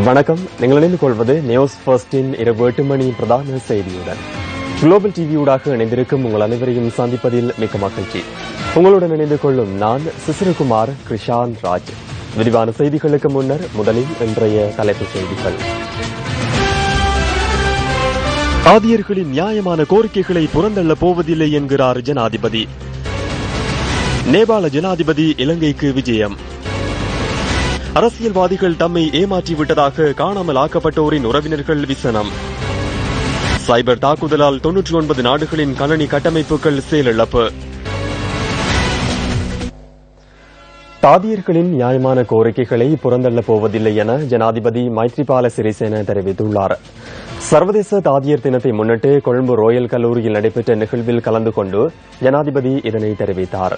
வணக்கம் நீங்கள் இணைந்து கொள்வது நியூஸ் ஃபர்ஸ்டின் இரவு எட்டு மணி பிரதான செய்தியுடன் குளோபல் டிவியூடாக இணைந்திருக்கும் உங்கள் அனைவரையும் சந்திப்பதில் மிக்க மகிழ்ச்சி உங்களுடன் இணைந்து கொள்ளும் நான் சிசிரகுமார் கிருஷான் ராஜ் விரிவான செய்திகளுக்கு முன்னர் முதலில் இன்றைய தலைப்புச் செய்திகள் ஆதியர்களின் நியாயமான கோரிக்கைகளை புறந்தள்ளப் போவதில்லை என்கிறார் ஜனாதிபதி நேபாள ஜனாதிபதி இலங்கைக்கு விஜயம் அரசியல்வாதிகள் தம்மை ஏமாற்றிவிட்டதாக காணாமல் ஆக்கப்பட்டோரின் உறவினர்கள் விசனம் சைபர் தாக்குதலால் தொன்னூற்றி ஒன்பது நாடுகளின் கணனி கட்டமைப்புகள் செயலிழப்பு தாதியர்களின் நியாயமான கோரிக்கைகளை புறந்தள்ளப் போவதில்லை என ஜனாதிபதி மைத்ரிபால சிறிசேன தெரிவித்துள்ளார் சர்வதேச தாதியர் தினத்தை முன்னிட்டு கொழும்பு ரோயல் கல்லூரியில் நடைபெற்ற நிகழ்வில் கலந்து கொண்டு ஜனாதிபதி இதனை தெரிவித்தார்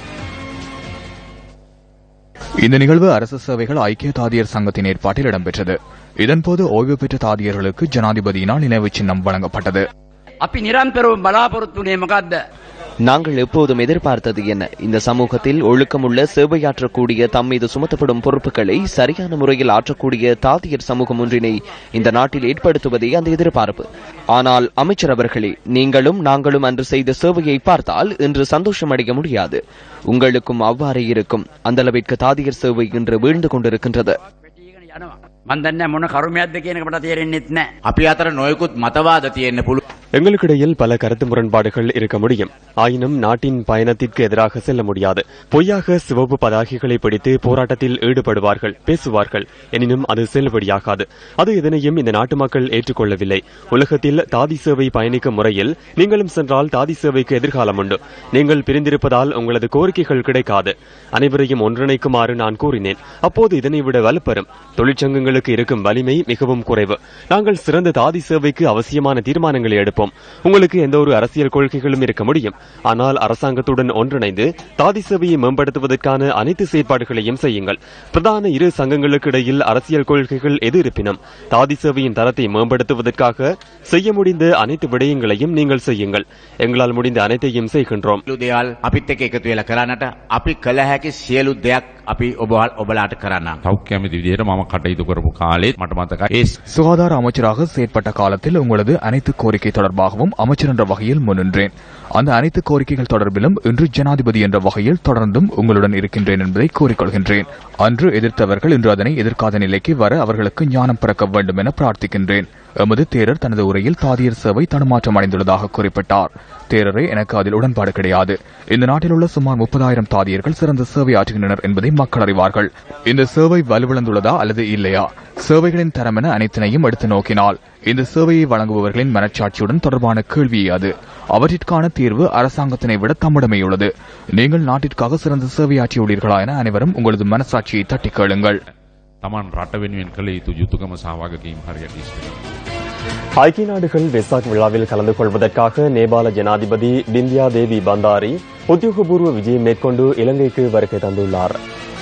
இந்த நிகழ்வு அரசு சேவைகள் ஐக்கிய தாதியர் சங்கத்தின் ஏற்பாட்டில் இடம்பெற்றது இதன்போது ஓய்வு பெற்ற தாதியர்களுக்கு ஜனாதிபதியினால் நினைவு சின்னம் வழங்கப்பட்டது අපි නිරන්තරව බලාපොරොත්තු වනේ මොකක්ද நாங்கள் எப்போதும் எதிர்பார்த்தது என்ன இந்த சமூகத்தில் ஒழுக்கமுள்ள சேவையாற்றக்கூடிய தம் மீது சுமத்தப்படும் பொறுப்புகளை சரியான முறையில் ஆற்றக்கூடிய தாதியர் சமூகம் ஒன்றினை இந்த நாட்டில் ஏற்படுத்துவதே அந்த எதிர்பார்ப்பு ஆனால் அமைச்சர் அவர்களே நீங்களும் நாங்களும் அன்று செய்த சேவையை பார்த்தால் இன்று சந்தோஷம் அடைய முடியாது உங்களுக்கும் அவ்வாறே இருக்கும் அந்த அளவிற்கு தாதியர் சேவை இன்று வீழ்ந்து கொண்டிருக்கின்றது වැටීගෙන යනවා මන් දන්නේ මොන කරුමයක්ද කියන එක මට තේරෙන්නෙත් නැහැ අපි අතර නොයකුත් මතවාද තියෙන්න පුළුව எங்களுக்கிடையில் பல கருத்து முரண்பாடுகள் இருக்க முடியும் ஆயினும் நாட்டின் பயணத்திற்கு எதிராக செல்ல முடியாது பொய்யாக சிவப்பு பதாகைகளை பிடித்து போராட்டத்தில் ஈடுபடுவார்கள் பேசுவார்கள் எனினும் அது செல்லுபடியாகாது அது எதனையும் இந்த நாட்டு மக்கள் ஏற்றுக்கொள்ளவில்லை உலகத்தில் தாதி சேவை பயணிக்கும் முறையில் நீங்களும் சென்றால் தாதி சேவைக்கு எதிர்காலம் உண்டு நீங்கள் பிரிந்திருப்பதால் உங்களது கோரிக்கைகள் கிடைக்காது அனைவரையும் ஒன்றிணைக்குமாறு நான் கூறினேன் அப்போது இதனை விட வலுப்பெறும் தொழிற்சங்கங்களுக்கு இருக்கும் வலிமை மிகவும் குறைவு நாங்கள் சிறந்த தாதி சேவைக்கு அவசியமான தீர்மானங்களை எடுப்போம் உங்களுக்கு எந்த ஒரு அரசியல் கொள்கைகளும் இருக்க முடியும் ஆனால் அரசாங்கத்துடன் ஒன்றிணைந்து தாதி சேவையை மேம்படுத்துவதற்கான அனைத்து செயற்பாடுகளையும் செய்யுங்கள் பிரதான இரு சங்கங்களுக்கு இடையில் அரசியல் கொள்கைகள் எது இருப்பினும் தாதி சேவையின் தரத்தை மேம்படுத்துவதற்காக செய்ய முடிந்த அனைத்து விடயங்களையும் நீங்கள் செய்யுங்கள் எங்களால் முடிந்த அனைத்தையும் செய்கின்றோம் සියලු දෙවල් අපිත් එක එකතු වෙලා කරන්නට අපි කළ හැකි සියලු දෙයක් අපි ඔබවල් ඔබලාට කරන්න. සෞඛ්‍ය ඇමති විදිහට මම කටයුතු කරපු කාලෙත් මට මතකයි ඒ சுகாதார அமைச்சராக செயற்பட்ட காலத்தில் உங்களது அனைத்து கோரிக்கை தொடர்பாகவும் அமைச்சர் என்ற வகையில் முன்னின்றேன் அந்த அனைத்து கோரிக்கைகள் தொடர்பிலும் இன்று ஜனாதிபதி என்ற வகையில் தொடர்ந்தும் உங்களுடன் இருக்கின்றேன் என்பதை கூறிக்கொள்கின்றேன் அன்று எதிர்த்தவர்கள் இன்று அதனை எதிர்க்காத நிலைக்கு வர அவர்களுக்கு ஞானம் பிறக்க வேண்டும் என பிரார்த்திக்கின்றேன் எமது தேரர் தனது உரையில் தாதியர் சேவை தடுமாற்றம் அடைந்துள்ளதாக குறிப்பிட்டார் தேரரே எனக்கு அதில் உடன்பாடு கிடையாது இந்த நாட்டில் உள்ள சுமார் முப்பதாயிரம் தாதியர்கள் சிறந்த சேவை ஆற்றுகின்றனர் என்பதை மக்கள் அறிவார்கள் இந்த சேவை வலுவிழந்துள்ளதா அல்லது இல்லையா சேவைகளின் தரம் என அனைத்தினையும் எடுத்து நோக்கினால் இந்த சேவையை வழங்குபவர்களின் மனச்சாட்சியுடன் தொடர்பான கேள்வியே அது அவற்றிற்கான தீர்வு அரசாங்கத்தினை விட தம்மிடமே உள்ளது நீங்கள் நாட்டிற்காக சிறந்த சேவையாற்றியுள்ளீர்களா என அனைவரும் உங்களது மனசாட்சியை தட்டி கேளுங்கள் තමන් රට වෙනුවෙන් කළ යුතු යුතුකම සහවාගකීම් හරියට ඉස්පෙන. ஐக்கிய நாடுகள் வெசாக் விழாவில் கலந்து கொள்வதற்காக நேபாள ஜனாதிபதி பிந்தியா தேவி பந்தாரி உத்தியோகபூர்வ விஜயம் மேற்கொண்டு இலங்கைக்கு வருகை தந்துள்ளார்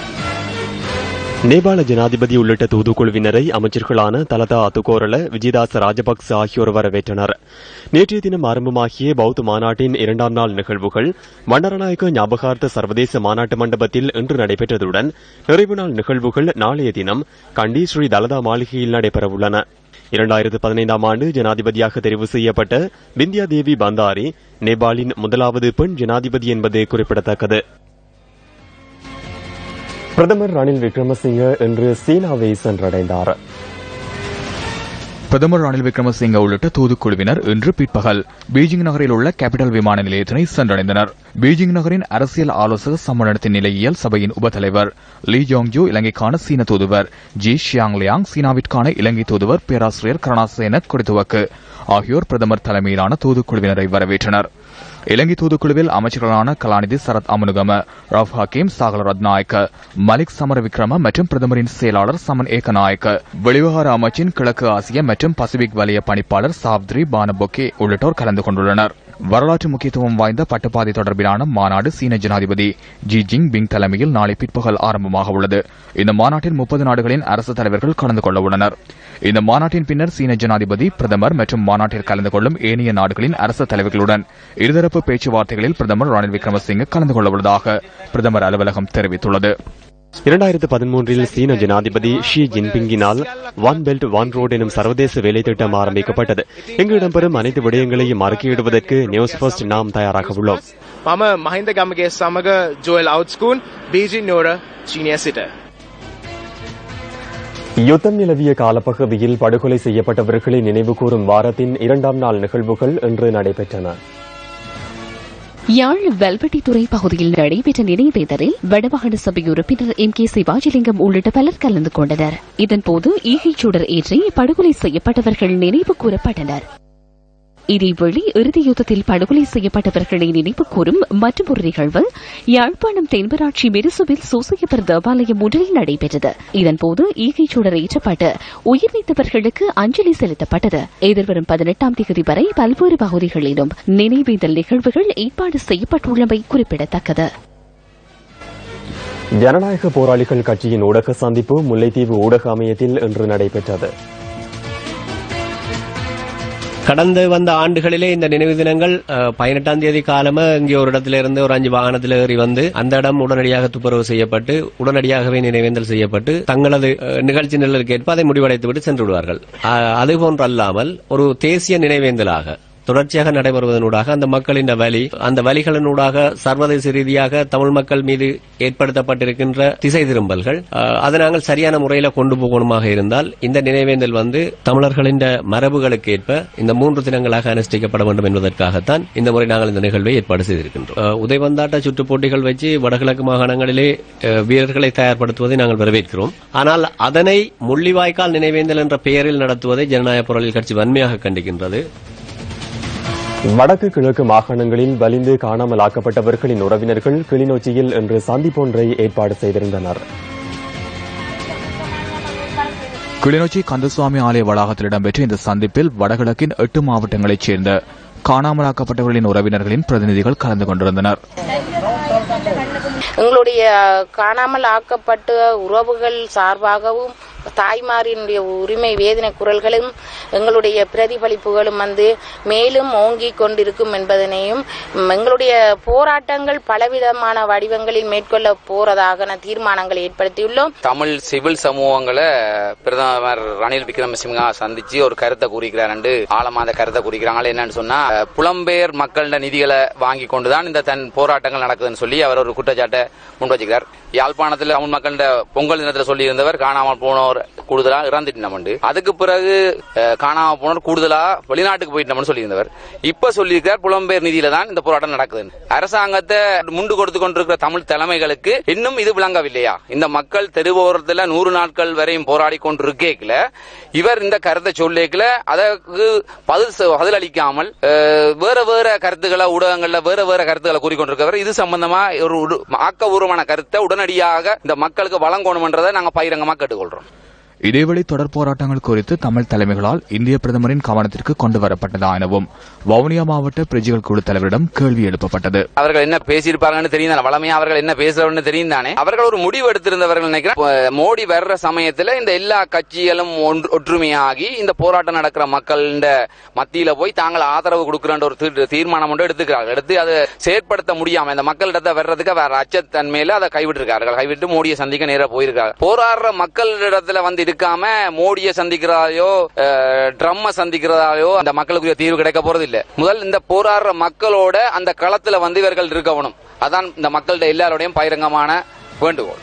நேபாள ஜனாதிபதி உள்ளிட்ட தூதுக்குழுவினரை அமைச்சர்களான தலதா அத்துக்கோரல விஜயதாச ராஜபக்ச ஆகியோர் வரவேற்றனர் நேற்றைய தினம் ஆரம்பமாகிய பௌத்த மாநாட்டின் இரண்டாம் நாள் நிகழ்வுகள் மன்னரநாயக்க ஞாபகார்த்த சர்வதேச மாநாட்டு மண்டபத்தில் இன்று நடைபெற்றதுடன் நிறைவு நாள் நிகழ்வுகள் நாளைய தினம் கண்டி ஸ்ரீ தலதா மாளிகையில் நடைபெறவுள்ளன இரண்டாயிரத்து பதினைந்தாம் ஆண்டு ஜனாதிபதியாக தெரிவு செய்யப்பட்ட பிந்தியா தேவி பந்தாரி நேபாளின் முதலாவது பெண் ஜனாதிபதி என்பது குறிப்பிடத்தக்கது பிரதமர் ரணில் விக்ரமசிங்க இன்று சீனாவை சென்றடைந்தார் பிரதமர் ரணில் விக்ரமசிங்க உள்ளிட்ட தூதுக்குழுவினர் இன்று பிற்பகல் பீஜிங் நகரில் உள்ள கேபிட்டல் விமான நிலையத்தினை சென்றடைந்தனர் பீஜிங் நகரின் அரசியல் ஆலோசகர் சம்மேளனத்தின் நிலையியல் சபையின் உபத்தலைவர் லீ ஜோங்ஜூ இலங்கைக்கான சீன தூதுவர் ஜி ஷியாங் லியாங் சீனாவிற்கான இலங்கை தூதுவர் பேராசிரியர் கருணாசேன குடித்துவக்கு ஆகியோர் பிரதமர் தலைமையிலான தூதுக்குழுவினரை வரவேற்றனர் இலங்கை தூதுக்குழுவில் அமைச்சர்களான கலாநிதி சரத் அமுனுகம ரவ் ஹக்கீம் சாகல ரத்நாயக்க மலிக் சமர விக்ரம மற்றும் பிரதமரின் செயலாளர் சமன் ஏகநாயக்க வெளிவிவகார அமைச்சின் கிழக்கு ஆசிய மற்றும் பசிபிக் வலய பணிப்பாளர் சாவ்த்ரி பானபொக்கே உள்ளிட்டோர் கலந்து கொண்டுள்ளனர் வரலாற்று முக்கியத்துவம் வாய்ந்த பட்டுப்பாதை தொடர்பிலான மாநாடு சீன ஜனாதிபதி ஜி ஜிங் பிங் தலைமையில் நாளை பிற்பகல் ஆரம்பமாக உள்ளது இந்த மாநாட்டில் முப்பது நாடுகளின் அரசு தலைவர்கள் கலந்து கொள்ள உள்ளனர் இந்த மாநாட்டின் பின்னர் சீன ஜனாதிபதி பிரதமர் மற்றும் மாநாட்டில் கலந்து கொள்ளும் ஏனைய நாடுகளின் அரசு தலைவர்களுடன் இருதரப்பு பேச்சுவார்த்தைகளில் பிரதமர் ரணில் விக்ரமசிங்கே கலந்து கொள்ள உள்ளதாக பிரதமர் அலுவலகம் தெரிவித்துள்ளது இரண்டாயிரத்து பதிமூன்றில் சீன ஜனாதிபதி ஷி ஜின்பிங்கினால் ஒன் பெல்ட் ஒன் ரோட் எனும் சர்வதேச வேலை திட்டம் ஆரம்பிக்கப்பட்டது இங்கு இடம்பெறும் அனைத்து விடயங்களையும் அறிக்கையிடுவதற்கு நியூஸ் ஃபர்ஸ்ட் நாம் தயாராக உள்ளோம் මම මහින්ද ගමගේ සමග ජොයල් අවුත්ස්කූන් බීජින් නෝර චීනය සිට. யுத்தம் நிலவிய காலப்பகுதியில் படுகொலை செய்யப்பட்டவர்களை நினைவுகூரும் வாரத்தின் இரண்டாம் நாள் நிகழ்வுகள் இன்று நடைபெற்றன யாழ் வெல்வெட்டித்துறை பகுதியில் நடைபெற்ற நினைவேந்தலில் வடமாகாண சபை உறுப்பினர் எம் கே சிவாஜிலிங்கம் உள்ளிட்ட பலர் கலந்து கொண்டனர் இதன்போது ஈகைச் சுடர் ஏற்றி படுகொலை செய்யப்பட்டவர்கள் நினைவு கூறப்பட்டனர் இதேவேளை இறுதி யுத்தத்தில் படுகொலை செய்யப்பட்டவர்களை நினைவு கூறும் மற்றொரு நிகழ்வு யாழ்ப்பாணம் தென்பராட்சி மெரிசுவில் சூசையப்பர் தேவாலயம் ஒன்றில் நடைபெற்றது இதன்போது ஈகைச் சுடர் ஏற்றப்பட்டு உயிர் நீத்தவர்களுக்கு அஞ்சலி செலுத்தப்பட்டது எதிர்வரும் பதினெட்டாம் தேதி வரை பல்வேறு பகுதிகளிலும் நினைவேந்தல் நிகழ்வுகள் ஏற்பாடு செய்யப்பட்டுள்ளமை குறிப்பிடத்தக்கது ஜனநாயக போராளிகள் கட்சியின் ஊடக சந்திப்பு முல்லைத்தீவு ஊடக அமையத்தில் இன்று நடைபெற்றது கடந்து வந்த ஆண்டுகளிலே இந்த நினைவு தினங்கள் அஹ், பதினெட்டாம் தேதி காலமா இங்கே ஒரு இடத்துல இருந்து ஒரு அஞ்சு வாகனத்தில் ஏறி வந்து அந்த இடம் உடனடியாக துப்புரவு செய்யப்பட்டு உடனடியாகவே நினைவேந்தல் செய்யப்பட்டு தங்களது அஹ், நிகழ்ச்சி நிழலுக்கு ஏற்ப அதை முடிவடைத்து விட்டு சென்று விடுவார்கள் அஹ், அதுபோன்று அல்லாமல் ஒரு தேசிய நினைவேந்தலாக தொடர்ச்சியாக நடைபெறுவதனூடாக அந்த மக்களின் வலி அந்த வலிகளினூடாக சர்வதேச ரீதியாக தமிழ் மக்கள் மீது ஏற்படுத்தப்பட்டிருக்கின்ற திசை திரும்பல்கள் அஹ், அதை நாங்கள் சரியான முறையில கொண்டு போகணுமாக இருந்தால் இந்த நினைவேந்தல் வந்து தமிழர்களின் மரபுகளுக்கு ஏற்ப இந்த மூன்று தினங்களாக அனுஷ்டிக்கப்பட வேண்டும் என்பதற்காகத்தான் இந்த முறை நாங்கள் இந்த நிகழ்வை ஏற்பாடு செய்திருக்கின்றோம் அஹ், உதைபந்தாட்ட சுற்றுப் போட்டிகள் வச்சு வடகிழக்கு மாகாணங்களிலே அஹ், வீரர்களை தயார்படுத்துவதை நாங்கள் வரவேற்கிறோம் ஆனால் அதனை முள்ளிவாய்க்கால் நினைவேந்தல் என்ற பெயரில் நடத்துவதை ஜனநாயக போராளிகள் கட்சி வன்மையாக கண்டிக்கின்றது வடக்கு கிழக்கு மாகாணங்களில் வலிந்து காணாமல் ஆக்கப்பட்டவர்களின் உறவினர்கள் கிளிநொச்சியில் இன்று சந்திப்பொன்றை ஏற்பாடு செய்திருந்தனர் கிளிநொச்சி கந்தசுவாமி ஆலய வளாகத்தில் இடம்பெற்ற இந்த சந்திப்பில் வடகிழக்கின் எட்டு மாவட்டங்களைச் சேர்ந்த காணாமலாக்கப்பட்டவர்களின் உறவினர்களின் பிரதிநிதிகள் கலந்து கொண்டிருந்தனர் எங்களுடைய காணாமல் ஆக்கப்பட்ட உறவுகள் சார்பாகவும் தாய்மாரினுடைய உரிமை வேதனை குரல்களும் எங்களுடைய பிரதிபலிப்புகளும் வந்து மேலும் ஓங்கிக் கொண்டிருக்கும் என்பதனையும் ம், எங்களுடைய போராட்டங்கள் பலவிதமான வடிவங்களில் மேற்கொள்ள போறதாக தீர்மானங்களை ஏற்படுத்தியுள்ளோம் தமிழ் சிவில் சமூகங்களை பிரதமர் ரணில் விக்ரமசிங்கா சந்திச்சு ஒரு கருத்தை கூறிக்கிறாரு ஆழமா அந்த கருத்தை கூறிக்கிறாங்க என்னன்னு சொன்னா அஹ், புலம்பெயர் மக்கள நிதிகளை வாங்கி கொண்டுதான் இந்த தன் போராட்டங்கள் நடக்குதுன்னு சொல்லி அவர் ஒரு குற்றச்சாட்டை முன் வச்சுக்கிறார் யாழ்ப்பாணத்தில் தமிழ் மக்கள்கிட்ட பொங்கல் தினத்தில் சொல்லி இருந்தவர் காணாமல் போனோர் கூடுதலா இறந்துட்டு அதுக்கு பிறகு அஹ், காணாமல் போனோர் கூடுதலா வெளிநாட்டுக்கு போயிட்டோம்னு சொல்லியிருந்தவர் இப்ப சொல்லியிருக்கார் புலம்பெயர் நிதியில தான் இந்த போராட்டம் நடக்குதுன்னு அரசாங்கத்தை முண்டு கொடுத்து கொண்டிருக்கிற தமிழ் தலைமைகளுக்கு இன்னும் இது விளங்கவில்லையா இந்த மக்கள் தெருவோரத்துல நூறு நாட்கள் வரையும் போராடி கொண்டிருக்கேக்கல இவர் இந்த கருத்தை சொல்லிக்கல அதற்கு பதில் சொ- பதில் அளிக்காமல் அஹ், வேற வேற கருத்துக்களை ஊடகங்கள்ல வேற வேற கருத்துக்களை கூறிக்கொண்டிருக்கிறவர் இது சம்பந்தமா ஒரு உடு- ஆக்கபூர்வமான கருத்தை உடனடியாக இந்த மக்களுக்கு வழங்கணும்ன்றதை நாங்க பகிரங்கமா கேட்டுக்கொள்றோம் இதேவேளை தொடர் போராட்டங்கள் குறித்து தமிழ் தலைமைகளால் இந்திய பிரதமரின் கவனத்திற்கு கொண்டு வரப்பட்டதா எனவும் வவுனியா மாவட்ட பிரஜைகள் குழு தலைவரிடம் கேள்வி எழுப்பப்பட்டது அவர்கள் என்ன பேசியிருப்பாங்கன்னு தெரியும் தானே வளமையா அவர்கள் என்ன பேசுறவன்னு தெரியும் தானே அவர்கள் ஒரு முடிவு எடுத்திருந்தவர்கள் நினைக்கிறேன் இப்ப மோடி வர்ற சமயத்துல இந்த எல்லா கட்சிகளும் ஒன்று- ஒற்றுமையாகி இந்த போராட்டம் நடக்கிற மக்களின் மத்தியில போய் தாங்கள் ஆதரவு கொடுக்கிற ஒரு தீர்- தீர்மானம் ஒன்று எடுத்துக்கிறார்கள் எடுத்து அதை செயற்படுத்த முடியாம இந்த மக்களிடத்தை வர்றதுக்கு வேற அச்சத்தன்மையில அதை கைவிட்டிருக்கார்கள் கைவிட்டு மோடியை சந்திக்க நேரா போயிருக்காங்க போராடுற மக்களிடத்துல வந்து இருக்காம மோடியை சந்திக்கிறதாலோ ட்ரம்ம சந்திக்கிறதாலோ அந்த மக்களுக்கு தீர்வு கிடைக்க போறது இல்ல முதல் இந்த போராடுற மக்களோட அந்த களத்துல வந்து இவர்கள் இருக்கணும் அதான் இந்த மக்கள்கிட்ட எல்லாரோடையும் பகிரங்கமான வேண்டுகோள்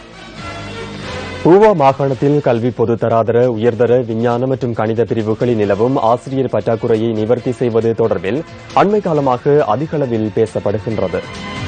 ஊவா மாகாணத்தில் கல்வி பொதுத்தராதர உயர்தர விஞ்ஞான மற்றும் கணித பிரிவுகளில் நிலவும் ஆசிரியர் பற்றாக்குறையை நிவர்த்தி செய்வது தொடர்பில் அண்மை காலமாக அதிக அளவில் பேசப்படுகின்றது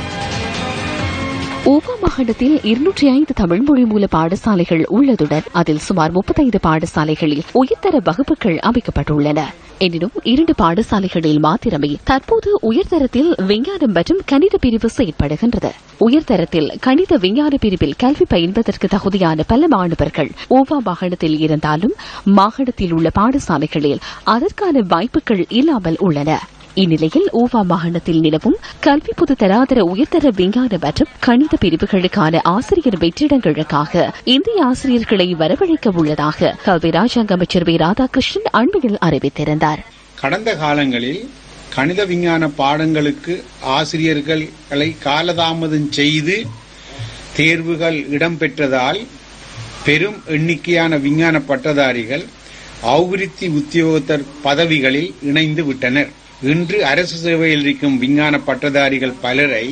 ஊபா மாகாணத்தில் இருநூற்றி ஐந்து தமிழ் மொழி மூல பாடசாலைகள் உள்ளதுடன் அதில் சுமார் முப்பத்தைந்து பாடசாலைகளில் உயர்தர வகுப்புகள் அமைக்கப்பட்டுள்ளன எனினும் இரண்டு பாடசாலைகளில் மாத்திரமே தற்போது உயர்தரத்தில் விஞ்ஞானம் மற்றும் கணித பிரிவு செயற்படுகின்றது உயர்தரத்தில் கணித விஞ்ஞான பிரிவில் கல்வி பயில்வதற்கு தகுதியான பல மாணவர்கள் ஊவா மாகாணத்தில் இருந்தாலும் மாகாணத்தில் உள்ள பாடசாலைகளில் அதற்கான வாய்ப்புகள் இல்லாமல் உள்ளன இந்நிலையில் ஊவா மாகாணத்தில் நிலவும் கல்வி பொது தராதர உயர்தர விஞ்ஞான மற்றும் கணித பிரிவுகளுக்கான ஆசிரியர் வெற்றிடங்களுக்காக இந்திய ஆசிரியர்களை வரவழைக்க உள்ளதாக கல்வி ராஜாங்க அமைச்சர் வி ராதாகிருஷ்ணன் அண்மையில் அறிவித்திருந்தார் கடந்த காலங்களில் கணித விஞ்ஞான பாடங்களுக்கு ஆசிரியர்களை காலதாமதம் செய்து தேர்வுகள் இடம்பெற்றதால் பெரும் எண்ணிக்கையான விஞ்ஞான பட்டதாரிகள் அபிவிருத்தி உத்தியோகத்தர் பதவிகளில் இணைந்து விட்டனர் இன்று அரசு சேவையில் இருக்கும் விஞ்ஞான பட்டதாரிகள் பலரை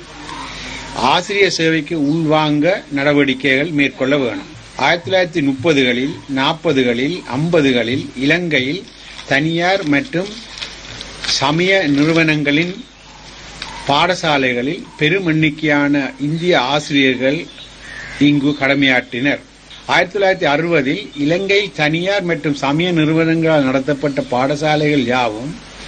ஆசிரியர் சேவைக்கு உள்வாங்க நடவடிக்கைகள் மேற்கொள்ள வேணும் ஆயிரத்தி தொள்ளாயிரத்தி முப்பதுகளில் நாற்பதுகளில் ஐம்பதுகளில் இலங்கையில் தனியார் மற்றும் சமய நிறுவனங்களின் பாடசாலைகளில் பெரும் எண்ணிக்கையான இந்திய ஆசிரியர்கள் இங்கு கடமையாற்றினர் ஆயிரத்தி தொள்ளாயிரத்தி அறுபதில் இலங்கை தனியார் மற்றும் சமய நிறுவனங்களால் நடத்தப்பட்ட பாடசாலைகள் யாவும்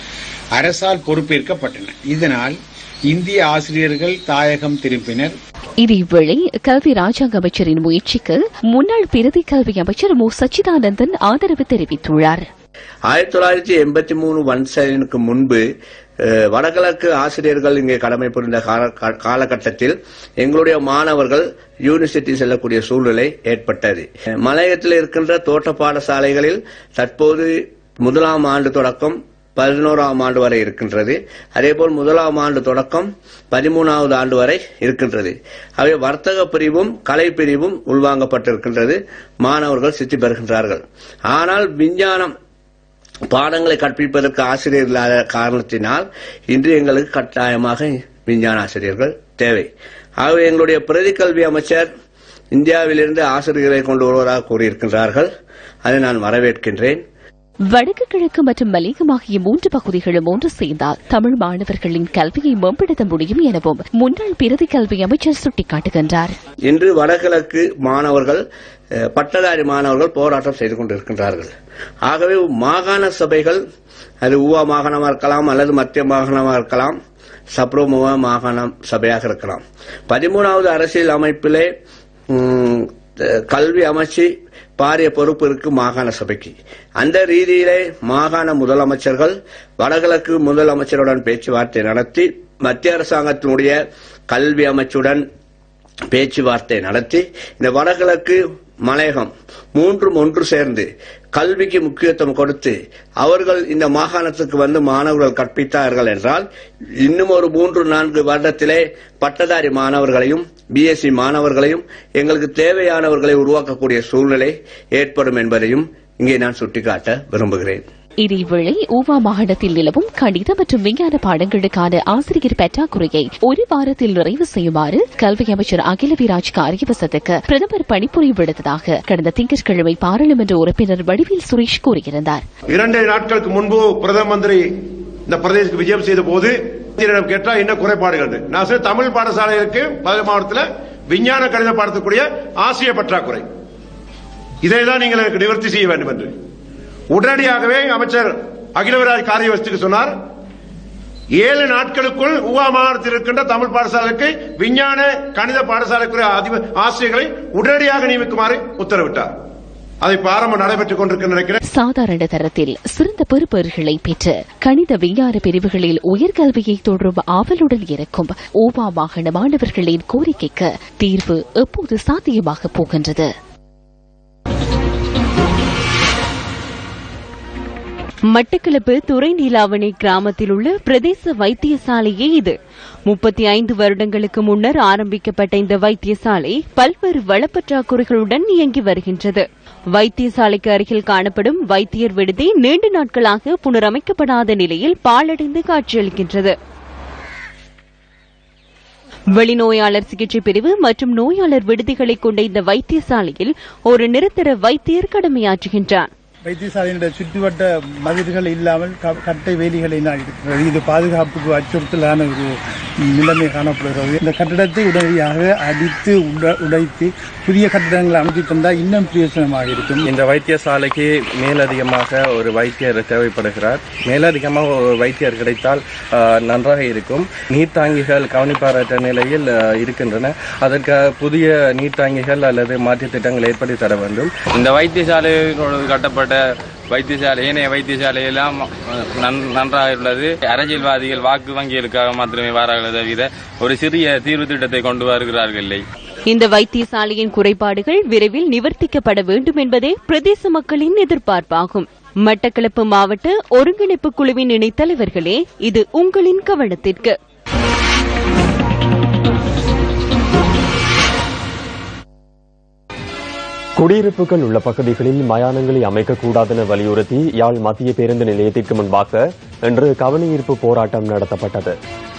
அரசால் பொறுப்பேற்கப்பட்டன இதனால் இந்திய ஆசிரியர்கள் தாயகம் திரும்பினர் இதேவேளை கல்வி ராஜாங்க அமைச்சரின் முயற்சிக்கு முன்னாள் பிரதி கல்வி அமைச்சர் மு சச்சிதானந்தன் ஆதரவு தெரிவித்துள்ளார் ஆயிரத்தி தொள்ளாயிரத்தி எண்பத்தி மூணு வன்சனுக்கு முன்பு அஹ், வடகிழக்கு ஆசிரியர்கள் இங்கே கடமை புரிந்த கால- கா- காலகட்டத்தில் எங்களுடைய மாணவர்கள் யூனிவர்சிட்டி செல்லக்கூடிய சூழ்நிலை ஏற்பட்டது மலையத்தில் இருக்கின்ற தோட்ட பாடசாலைகளில் தற்போது முதலாம் ஆண்டு தொடக்கம் பதினோராம் ஆண்டு வரை இருக்கின்றது அதேபோல் முதலாம் ஆண்டு தொடக்கம் பதிமூணாவது ஆண்டு வரை இருக்கின்றது அவை வர்த்தக பிரிவும் கலை பிரிவும் உள்வாங்கப்பட்டிருக்கின்றது மாணவர்கள் சித்தி பெறுகின்றார்கள் ஆனால் விஞ்ஞானம் பாடங்களை கற்பிப்பதற்கு ஆசிரியர் இல்லாத காரணத்தினால் இன்று எங்களுக்கு கட்டாயமாக விஞ்ஞான ஆசிரியர்கள் தேவை ஆகவே எங்களுடைய பிரதி கல்வி அமைச்சர் இந்தியாவிலிருந்து ஆசிரியர்களை கொண்டு வருவதாக கூறியிருக்கின்றார்கள் அதை நான் வரவேற்கின்றேன் வடக்கு கிழக்கு மற்றும் மலையகம் ஆகிய மூன்று பகுதிகளும் ஒன்று சேர்ந்தால் தமிழ் மாணவர்களின் கல்வியை மேம்படுத்த முடியும் எனவும் முன்னாள் பிரதி கல்வி அமைச்சர் சுட்டிக்காட்டுகின்றார் இன்று வடகிழக்கு மாணவர்கள் அஹ், பட்டதாரி மாணவர்கள் போராட்டம் செய்து கொண்டிருக்கின்றார்கள் ஆகவே மாகாண சபைகள் அது ஊவா மாகாணமாக இருக்கலாம் அல்லது மத்திய மாகாணமாக இருக்கலாம் சப்ரோமுவா மாகாணம் சபையாக இருக்கலாம் பதிமூணாவது அரசியல் அமைப்பிலே ம், அஹ், கல்வி அமைச்சு பாரிய பொறுப்பு இருக்கு மாகாண சபைக்கு அந்த ரீதியிலே மாகாண முதலமைச்சர்கள் வடகிழக்கு முதலமைச்சருடன் பேச்சுவார்த்தை நடத்தி மத்திய அரசாங்கத்தினுடைய கல்வி அமைச்சுடன் பேச்சுவார்த்தை நடத்தி இந்த வடகிழக்கு மலையகம் மூன்றும் ஒன்று சேர்ந்து கல்விக்கு முக்கியத்துவம் கொடுத்து அவர்கள் இந்த மாகாணத்துக்கு வந்து மாணவர்கள் கற்பித்தார்கள் என்றால் இன்னும் ஒரு மூன்று நான்கு வருடத்திலே பட்டதாரி மாணவர்களையும் பிஎஸ்சி மாணவர்களையும் எங்களுக்கு தேவையானவர்களை உருவாக்கக்கூடிய சூழ்நிலை ஏற்படும் என்பதையும் இங்கே நான் சுட்டிக்காட்ட விரும்புகிறேன் இதேவேளை ஊவா மாகாணத்தில் நிலவும் கணித மற்றும் விஞ்ஞான பாடங்களுக்கான ஆசிரியர் பற்றாக்குறையை ஒரு வாரத்தில் நிறைவு செய்யுமாறு கல்வி அமைச்சர் அகிலவிராஜ் காரியவசத்துக்கு பிரதமர் பணிப்புரை விடுத்ததாக கடந்த திங்கட்கிழமை பாராளுமன்ற உறுப்பினர் வடிவேல் சுரேஷ் கூறியிருந்தார் இரண்டு நாட்களுக்கு முன்பு பிரதம மந்திரி இந்த பிரதேசத்துக்கு விஜயம் செய்த போது என்னிடம் கேட்டா என்ன குறைபாடுகள் இருக்கு? நான் சொன்னேன், தமிழ் பாடசாலைகளுக்கு பல மாவட்டத்தில் விஞ்ஞான கணித பாடத்துக்குரிய ஆசிரியர் பற்றாக்குறை இதை தான் நீங்கள் எனக்கு நிவர்த்தி செய்ய வேண்டும் என்று உடனடியாகவே அமைச்சர் அகிலவராஜ் காரியவசத்துக்கு சொன்னார் ஏழு நாட்களுக்குள் உவா மாநிலத்தில் இருக்கின்ற தமிழ் பாடசாலைக்கு விஞ்ஞான கணித பாடசாலைக்குரிய அதிப- ஆசிரியர்களை உடனடியாக நியமிக்குமாறு உத்தரவிட்டார் அதை பாரம்பம் நடைபெற்றுக் கொண்டிருக்க நினைக்கிறேன் சாதாரண தரத்தில் சிறந்த பெறுபேறுகளை பெற்று கணித விஞ்ஞான பிரிவுகளில் உயர்கல்வியை தொடரும் ஆவலுடன் இருக்கும் ஓவா மாகாண மாணவர்களின் கோரிக்கைக்கு தீர்வு எப்போது சாத்தியமாக போகின்றது மட்டக்களப்பு துறை நீலாவணை கிராமத்தில் உள்ள பிரதேச வைத்தியசாலையே இது முப்பத்தி ஐந்து வருடங்களுக்கு முன்னர் ஆரம்பிக்கப்பட்ட இந்த வைத்தியசாலை பல்வேறு வளப்பற்றாக்குறைகளுடன் இயங்கி வருகின்றது வைத்தியசாலைக்கு அருகில் காணப்படும் வைத்தியர் விடுதி நீண்ட நாட்களாக புனரமைக்கப்படாத நிலையில் பாழடைந்து காட்சியளிக்கின்றது வெளிநோயாளர் சிகிச்சை பிரிவு மற்றும் நோயாளர் விடுதிகளை கொண்ட இந்த வைத்தியசாலையில் ஒரு நிரந்தர வைத்தியர் கடமையாற்றுகின்றார் வைத்தியசாலையினுடைய சுற்றுவட்ட மதில்கள் இல்லாமல் க- கட்டை வேலிகளினால் இருக்கிறது இது பாதுகாப்புக்கு அச்சுறுத்தலான ஒரு நிலைமை காணப்படுகிறது இந்த கட்டடத்தை உடனடியாக அடித்து உட- உடைத்து புதிய கட்டடங்களை அமைத்து தந்தால் இன்னும் பிரயோசனமாக இருக்கும் இந்த வைத்தியசாலைக்கு மேலதிகமாக ஒரு வைத்தியர் தேவைப்படுகிறார் மேலதிகமாக ஒரு வைத்தியர் கிடைத்தால் ஆஹ், நன்றாக இருக்கும் நீர்த்தாங்கிகள் கவனிப்பாரற்ற நிலையில் ஆஹ், இருக்கின்றன அதற்கு புதிய நீர்த்தாங்கிகள் அல்லது மாற்றுத் திட்டங்கள் ஏற்படுத்தி தர வேண்டும் இந்த வைத்தியசாலையோடு கட்டப்பட்ட வைத்தியசாலை ஏனைய வைத்தியசாலை எல்லாம் அஹ், நன்- நன்றாக உள்ளது அரசியல்வாதிகள் வாக்கு வங்கிகளுக்காக மாத்திரமே வாரார்களே தவிர ஒரு சிறிய தீர்வு திட்டத்தை கொண்டு வருகிறார்கள் இல்லை இந்த வைத்தியசாலையின் குறைபாடுகள் விரைவில் நிவர்த்திக்கப்பட வேண்டும் என்பதே பிரதேச மக்களின் எதிர்பார்ப்பாகும் மட்டக்களப்பு மாவட்ட ஒருங்கிணைப்பு குழுவின் இணைத் தலைவர்களே இது உங்களின் கவனத்திற்கு குடியிருப்புகள் உள்ள பகுதிகளில் மயானங்களை அமைக்கக்கூடாதென வலியுறுத்தி யாழ் மத்திய பேருந்து நிலையத்திற்கு முன்பாக இன்று கவனஈர்ப்பு போராட்டம் நடத்தப்பட்டது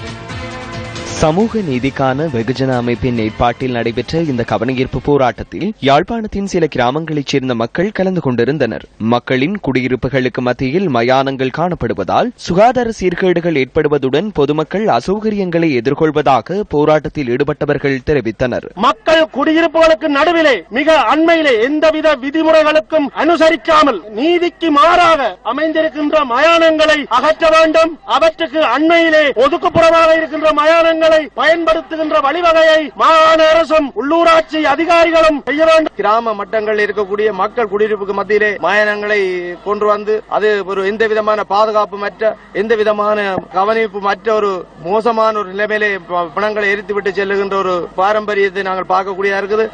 சமூக நீதிக்கான வெகுஜன அமைப்பின் ஏற்பாட்டில் நடைபெற்ற இந்த கவனஈர்ப்பு போராட்டத்தில் யாழ்ப்பாணத்தின் சில கிராமங்களைச் சேர்ந்த மக்கள் கலந்து கொண்டிருந்தனர் மக்களின் குடியிருப்புகளுக்கு மத்தியில் மயானங்கள் காணப்படுவதால் சுகாதார சீர்கேடுகள் ஏற்படுவதுடன் பொதுமக்கள் அசௌகரியங்களை எதிர்கொள்வதாக போராட்டத்தில் ஈடுபட்டவர்கள் தெரிவித்தனர் மக்கள் குடியிருப்புகளுக்கு நடுவிலே மிக அண்மையிலே எந்தவித விதிமுறைகளுக்கும் அனுசரிக்காமல் நீதிக்கு மாறாக அமைந்திருக்கின்ற மயானங்களை அகற்ற வேண்டும் அவற்றுக்கு அண்மையிலே ஒதுக்குப்புறமாக இருக்கின்ற மயானங்களை பயன்படுத்துகின்ற வழிவகையை மாகாண அரசும் உள்ளூராட்சி அதிகாரிகளும் செய்ய வேண்டும் கிராம மட்டங்களில் இருக்கக்கூடிய மக்கள் குடியிருப்புக்கு மத்தியிலே மயானங்களை கொண்டு வந்து அது ஒரு எந்த விதமான பாதுகாப்பு மற்ற எந்த விதமான கவனிப்பு மற்ற ஒரு மோசமான ஒரு நிலைமையிலே ப- பிணங்களை எரித்துவிட்டு செல்லுகின்ற ஒரு பாரம்பரியத்தை நாங்கள் பார்க்கக்கூடியதா இருக்குது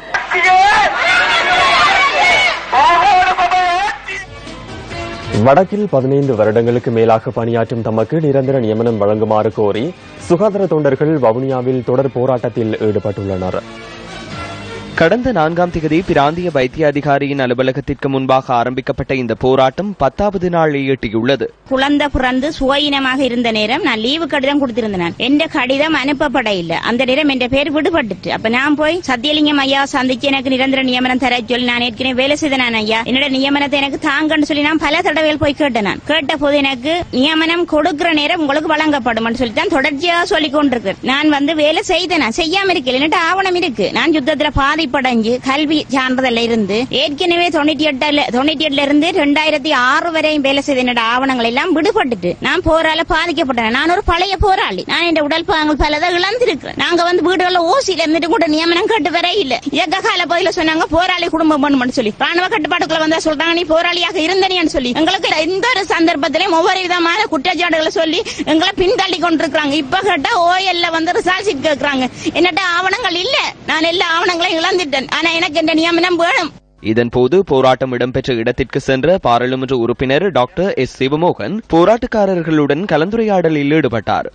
வடக்கில் பதினைந்து வருடங்களுக்கு மேலாக பணியாற்றும் தமக்கு நிரந்தர நியமனம் வழங்குமாறு கோரி சுகாதார தொண்டர்கள் வவுனியாவில் தொடர் போராட்டத்தில் ஈடுபட்டுள்ளனர் கடந்த நான்காம் திகதி பிராந்திய வைத்திய அதிகாரியின் அலுவலகத்திற்கு முன்பாக ஆரம்பிக்கப்பட்ட இந்த போராட்டம் பத்தாவது நாளை எட்டியுள்ளது குழந்தை பிறந்து சுயினமாக இருந்த நேரம் நான் லீவு கடிதம் கொடுத்திருந்தேன் எந்த கடிதம் அனுப்பப்பட இல்ல அந்த நேரம் என் பேர் விடுபட்டுட்டு அப்ப நான் போய் சத்தியலிங்கம் ஐயா சந்திச்சு எனக்கு நிரந்தர நியமனம் தர சொல்லி நான் ஏற்கனவே வேலை செய்தேன் நான் ஐயா என்னோட நியமனத்தை எனக்கு தாங்கன்னு சொல்லி நான் பல தடவைகள் போய் கேட்டேன் நான் கேட்ட போது எனக்கு நியமனம் கொடுக்கிற நேரம் உங்களுக்கு வழங்கப்படும் சொல்லி தான் தொடர்ச்சியா சொல்லி கொண்டிருக்கிறேன் நான் வந்து வேலை செய்தேன் நான் செய்யாம இருக்கல என்னட்ட ஆவணம் இருக்கு நான் யுத்தத்துல பாதிப்படைஞ்சு கல்வி சான்றிதழ்ல இருந்து ஏற்கனவே தொண்ணூத்தி எட்டுல தொண்ணூத்தி எட்டுல இருந்து ரெண்டாயிரத்தி ஆறு வரையும் வேலை செய்த என்னோட ஆவணங்கள் எல்லாம் விடுபட்டுட்டு நான் போரால பாதிக்கப்பட்டேன் நான் ஒரு பழைய போராளி நான் இந்த உடல் பாகங்கள் பலதை இழந்திருக்கிறேன் நாங்க வந்து வீடுகள்ல ஓசியில இருந்துட்டு கூட நியமனம் கட்டு வர இல்ல எங்க கால பகுதியில சொன்னாங்க போராளி குடும்பம் பண்ணும்னு சொல்லி ராணுவ கட்டுப்பாட்டுக்குள்ள வந்தா சொல்றாங்க நீ போராளியாக இருந்தனியான்னு சொல்லி எங்களுக்கு எந்த ஒரு சந்தர்ப்பத்திலையும் ஒவ்வொரு விதமான குற்றச்சாட்டுகளை சொல்லி எங்களை பின்தள்ளி கொண்டிருக்கிறாங்க இப்ப கேட்டா ஓஎல்ல வந்து ரிசால்ட் ஷீட் கேக்குறாங்க என்னட்ட ஆவணங்கள் இல்ல நான் எல்லா ஆவணங்களையும் இழந்துட்டேன் ஆனா எனக்கு இந்த நியமனம் வேணும் இதன்போது போராட்டம் இடம்பெற்ற இடத்திற்கு சென்ற பாராளுமன்ற உறுப்பினர் டாக்டர் எஸ் சிவமோகன் போராட்டக்காரர்களுடன் கலந்துரையாடலில் ஈடுபட்டார்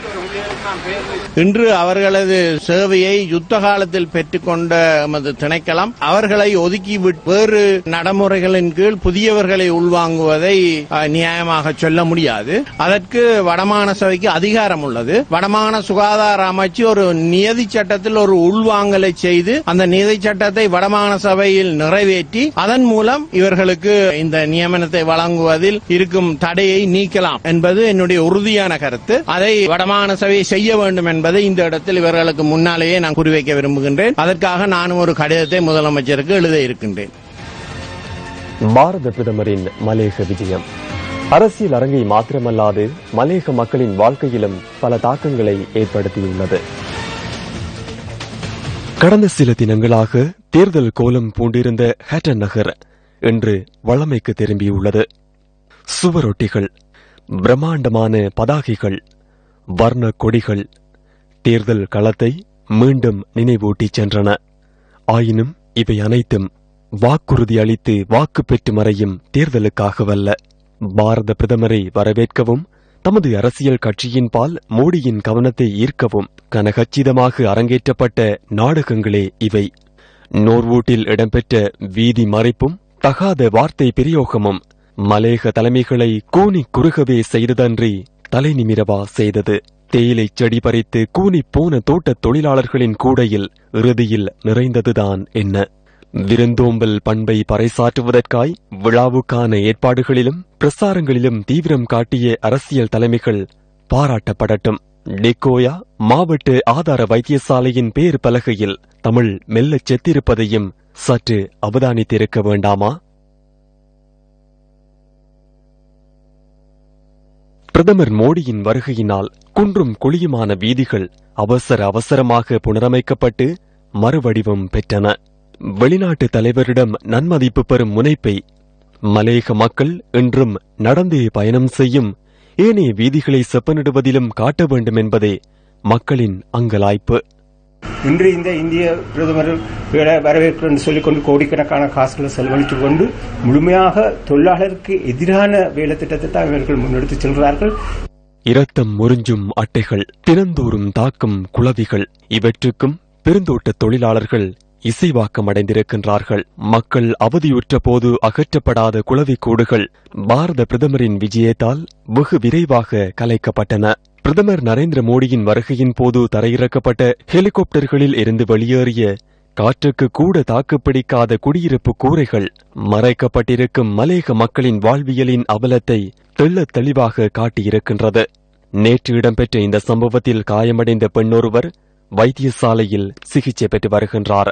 இன்று அவர்களது சேவையை யுத்த காலத்தில் பெற்றுக்கொண்ட எமது திணைக்களம் அவர்களை ஒதுக்கி விட்டு வேறு நடைமுறைகளின் கீழ் புதியவர்களை உள்வாங்குவதை அஹ், நியாயமாக சொல்ல முடியாது அதற்கு வடமாகாண சபைக்கு அதிகாரம் உள்ளது வடமாகாண சுகாதார அமைச்சு ஒரு நியதி சட்டத்தில் ஒரு உள்வாங்கலை செய்து அந்த நியதி சட்டத்தை வடமாகாண சபையில் நிறைவேற்றி அதன் மூலம் இவர்களுக்கு இந்த நியமனத்தை வழங்குவதில் இருக்கும் தடையை நீக்கலாம் என்பது என்னுடைய உறுதியான கருத்து அதை வடமாகாண சபை செய்ய வேண்டும் என்பதை இந்த இடத்தில் இவர்களுக்கு முன்னாலேயே நான் குறிவைக்க விரும்புகின்றேன் அதற்காக நானும் ஒரு கடிதத்தை முதலமைச்சருக்கு எழுத இருக்கின்றேன் பாரத பிரதமரின் மலேக விஜயம் அரசியல் அரங்கை மாத்திரமல்லாது மலேக மக்களின் வாழ்க்கையிலும் பல தாக்கங்களை ஏற்படுத்தியுள்ளது கடந்த சில தினங்களாக தேர்தல் கோலம் பூண்டிருந்த ஹேட்டன் நகர் இன்று வழமைக்கு திரும்பியுள்ளது சுவரொட்டிகள் பிரம்மாண்டமான பதாகைகள் வர்ண கொடிகள் தேர்தல் களத்தை மீண்டும் நினைவூட்டிச் சென்றன ஆயினும் இவை அனைத்தும் வாக்குறுதி அளித்து வாக்கு பெற்று மறையும் தேர்தலுக்காகவல்ல பாரத பிரதமரை வரவேற்கவும் தமது அரசியல் கட்சியின் பால் மோடியின் கவனத்தை ஈர்க்கவும் கனகச்சிதமாக அரங்கேற்றப்பட்ட நாடகங்களே இவை நோர்வூட்டில் இடம்பெற்ற வீதி மறைப்பும் தகாத வார்த்தை பிரயோகமும் மலேக தலைமைகளை கூனி குறுகவே செய்ததன்றி தலை நிமிரவா செய்தது தேயிலை செடி பறித்து கூனி போன தோட்டத் தொழிலாளர்களின் கூடையில் இறுதியில் நிறைந்ததுதான் என்ன விருந்தோம்பல் பண்பை பறைசாற்றுவதற்காய் விழாவுக்கான ஏற்பாடுகளிலும் பிரசாரங்களிலும் தீவிரம் காட்டிய அரசியல் தலைமைகள் பாராட்டப்படட்டும் டெக்கோயா மாவட்ட ஆதார வைத்தியசாலையின் பேர் பலகையில் தமிழ் மெல்லச் செத்திருப்பதையும் சற்று அவதானித்திருக்க வேண்டாமா பிரதமர் மோடியின் வருகையினால் குன்றும் குழியுமான வீதிகள் அவசர அவசரமாக புனரமைக்கப்பட்டு மறுவடிவம் பெற்றன வெளிநாட்டு தலைவரிடம் நன்மதிப்பு பெறும் முனைப்பை மலேக மக்கள் இன்றும் நடந்தே பயணம் செய்யும் ஏனைய வீதிகளை செப்பனிடுவதிலும் காட்ட வேண்டும் என்பதே மக்களின் அங்கலாய்ப்பு இன்று இந்த இந்திய பிரதமர் வரவேற்பு என்று சொல்லிக்கொண்டு கோடிக்கணக்கான காசுகளை செலவழித்துக் கொண்டு முழுமையாக தொழிலாளருக்கு எதிரான வேலை திட்டத்தை தான் இவர்கள் முன்னெடுத்துச் செல்கிறார்கள் இரத்தம் முறிஞ்சும் அட்டைகள் தினந்தோறும் தாக்கும் குளவிகள் இவற்றுக்கும் பெருந்தோட்ட தொழிலாளர்கள் இசைவாக்கமடைந்திருக்கின்றார்கள் மக்கள் அவதியுற்ற போது அகற்றப்படாத குளவிக்கூடுகள் பாரத பிரதமரின் விஜயத்தால் வெகு விரைவாக கலைக்கப்பட்டன பிரதமர் நரேந்திர மோடியின் வருகையின் போது தரையிறக்கப்பட்ட ஹெலிகாப்டர்களில் இருந்து வெளியேறிய காற்றுக்கு கூட தாக்குப்பிடிக்காத குடியிருப்பு கூரைகள் மறைக்கப்பட்டிருக்கும் மலேக மக்களின் வாழ்வியலின் அவலத்தை தெள்ளத் தெளிவாக காட்டியிருக்கின்றது நேற்று இடம்பெற்ற இந்த சம்பவத்தில் காயமடைந்த பெண்ணொருவர் வைத்தியசாலையில் சிகிச்சை பெற்று வருகின்றார்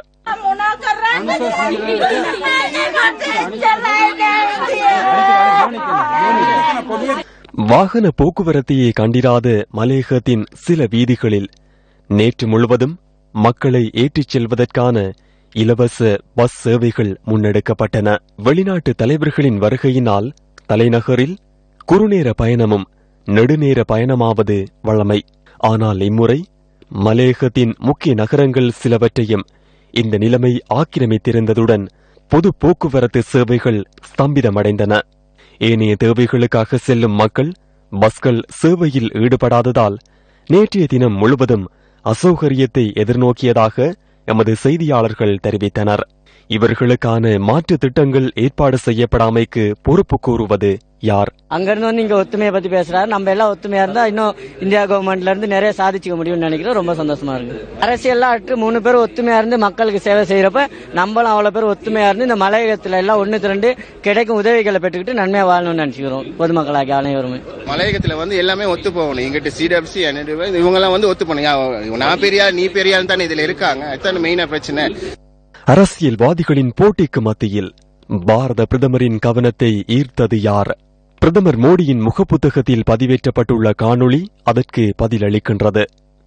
வாகன போக்குவரத்தையே கண்டிராத மலேகத்தின் சில வீதிகளில் நேற்று முழுவதும் மக்களை ஏற்றிச் செல்வதற்கான இலவச பஸ் சேவைகள் முன்னெடுக்கப்பட்டன வெளிநாட்டு தலைவர்களின் வருகையினால் தலைநகரில் குறுநேர பயணமும் நெடுநேர பயணமாவது வழமை ஆனால் இம்முறை மலேகத்தின் முக்கிய நகரங்கள் சிலவற்றையும் இந்த நிலைமை ஆக்கிரமித்திருந்ததுடன் பொது போக்குவரத்து சேவைகள் ஸ்தம்பிதமடைந்தன ஏனைய தேவைகளுக்காக செல்லும் மக்கள் பஸ்கள் சேவையில் ஈடுபடாததால் நேற்றைய தினம் முழுவதும் அசௌகரியத்தை எதிர்நோக்கியதாக எமது செய்தியாளர்கள் தெரிவித்தனர் இவர்களுக்கான மாற்று திட்டங்கள் ஏற்பாடு செய்யப்படாமைக்கு பொறுப்பு கூறுவது யார் அங்கிருந்து வந்து இங்க ஒத்துமையை பத்தி பேசுறாரு நம்ம எல்லாம் ஒத்துமையா இருந்தா இன்னும் இந்தியா கவர்மெண்ட்ல இருந்து நிறைய சாதிச்சுக்க முடியும்னு நினைக்கிறேன் ரொம்ப சந்தோஷமா இருக்கு அரசியல்லாம் அற்று மூணு பேர் ஒத்துமையா இருந்து மக்களுக்கு சேவை செய்யறப்ப நம்மளும் அவ்வளவு பேர் ஒத்துமையா இருந்து இந்த மலையகத்துல எல்லாம் ஒண்ணு திரண்டு கிடைக்கும் உதவிகளை பெற்றுக்கிட்டு நன்மையா வாழணும்னு நினைச்சுக்கிறோம் பொதுமக்களாகி அனைவருமே மலையகத்துல வந்து எல்லாமே ஒத்து போகணும் இங்கிட்ட சிடபிள்சி இவங்க எல்லாம் வந்து ஒத்து போனீங்க நான் பெரியா நீ பெரியாள் தானே இதுல இருக்காங்க அதுதான் மெயினா பிரச்சனை அரசியல்வாதிகளின் போட்டிக்கு மத்தியில் பாரத பிரதமரின் கவனத்தை ஈர்த்தது யார் பிரதமர் மோடியின் முகப்புத்தகத்தில் பதிவேற்றப்பட்டுள்ள காணொளி அதற்கு பதிலளிக்கின்றது